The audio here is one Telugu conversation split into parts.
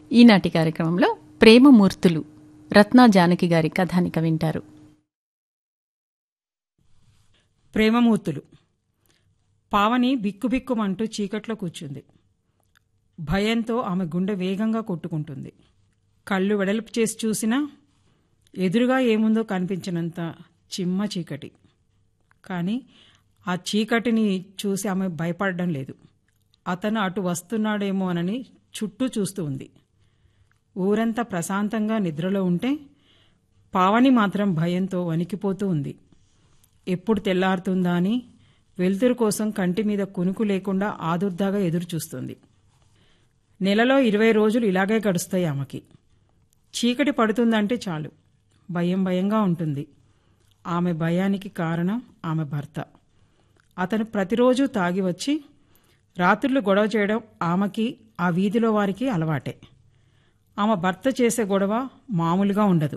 ఈనాటి కార్యక్రమంలో ప్రేమమూర్తులు రత్నా జానకి గారి కథానిక వింటారు ప్రేమమూర్తులు పావని బిక్కుబిక్కుమంటూ చీకట్లో కూర్చుంది భయంతో ఆమె గుండె వేగంగా కొట్టుకుంటుంది కళ్ళు వెడల్పు చేసి చూసినా ఎదురుగా ఏముందో కనిపించినంత చిమ్మ చీకటి కానీ ఆ చీకటిని చూసి ఆమె భయపడడం లేదు అతను అటు వస్తున్నాడేమోనని చుట్టూ చూస్తూ ఉంది ఊరంతా ప్రశాంతంగా నిద్రలో ఉంటే పావని మాత్రం భయంతో వణికిపోతూ ఉంది ఎప్పుడు తెల్లారుతుందా అని వెలుతురు కోసం కంటి మీద కునుకు లేకుండా ఆదుర్దాగా ఎదురు చూస్తుంది నెలలో ఇరవై రోజులు ఇలాగే గడుస్తాయి ఆమెకి చీకటి పడుతుందంటే చాలు భయం భయంగా ఉంటుంది ఆమె భయానికి కారణం ఆమె భర్త అతను ప్రతిరోజు తాగి వచ్చి రాత్రులు గొడవ చేయడం ఆమెకి ఆ వీధిలో వారికి అలవాటే ఆమె భర్త చేసే గొడవ మామూలుగా ఉండదు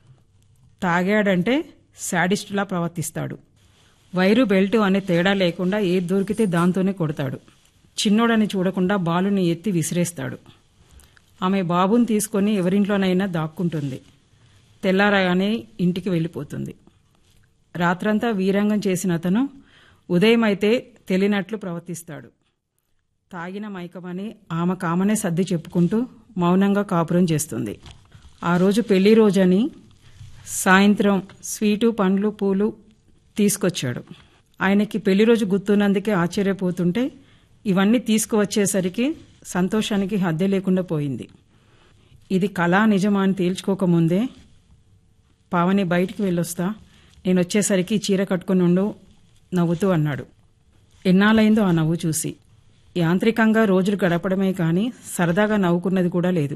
తాగాడంటే శాడిస్టులా ప్రవర్తిస్తాడు వైరు బెల్ట్ అనే తేడా లేకుండా ఏది దొరికితే దాంతోనే కొడతాడు చిన్నోడని చూడకుండా బాలుని ఎత్తి విసిరేస్తాడు ఆమె బాబుని తీసుకొని ఎవరింట్లోనైనా దాక్కుంటుంది తెల్లారగానే ఇంటికి వెళ్ళిపోతుంది రాత్రంతా వీరంగం చేసిన అతను ఉదయం అయితే తెలియనట్లు ప్రవర్తిస్తాడు తాగిన మైకమని ఆమె కామనే సర్ది చెప్పుకుంటూ మౌనంగా కాపురం చేస్తుంది ఆ రోజు పెళ్లి రోజని సాయంత్రం స్వీటు పండ్లు పూలు తీసుకొచ్చాడు ఆయనకి పెళ్లి రోజు గుర్తున్నందుకే ఆశ్చర్యపోతుంటే ఇవన్నీ తీసుకువచ్చేసరికి సంతోషానికి హద్దె లేకుండా పోయింది ఇది కళా నిజమా అని తేల్చుకోకముందే పావని బయటికి వెళ్ళొస్తా నేను వచ్చేసరికి చీర కట్టుకుని ఉండు నవ్వుతూ అన్నాడు ఎన్నాళ్ళైందో ఆ నవ్వు చూసి యాంత్రికంగా రోజులు గడపడమే కానీ సరదాగా నవ్వుకున్నది కూడా లేదు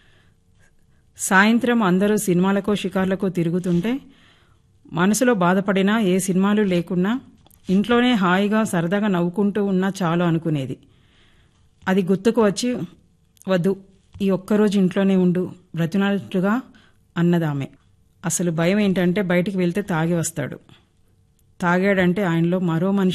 సాయంత్రం అందరూ సినిమాలకో షికార్లకో తిరుగుతుంటే మనసులో బాధపడినా ఏ సినిమాలు లేకున్నా ఇంట్లోనే హాయిగా సరదాగా నవ్వుకుంటూ ఉన్నా చాలు అనుకునేది అది గుర్తుకు వచ్చి వద్దు ఈ ఒక్కరోజు ఇంట్లోనే ఉండు బ్రతినట్టుగా అన్నదామె అసలు భయం ఏంటంటే బయటికి వెళ్తే తాగి వస్తాడు తాగాడంటే ఆయనలో మరో మనిషి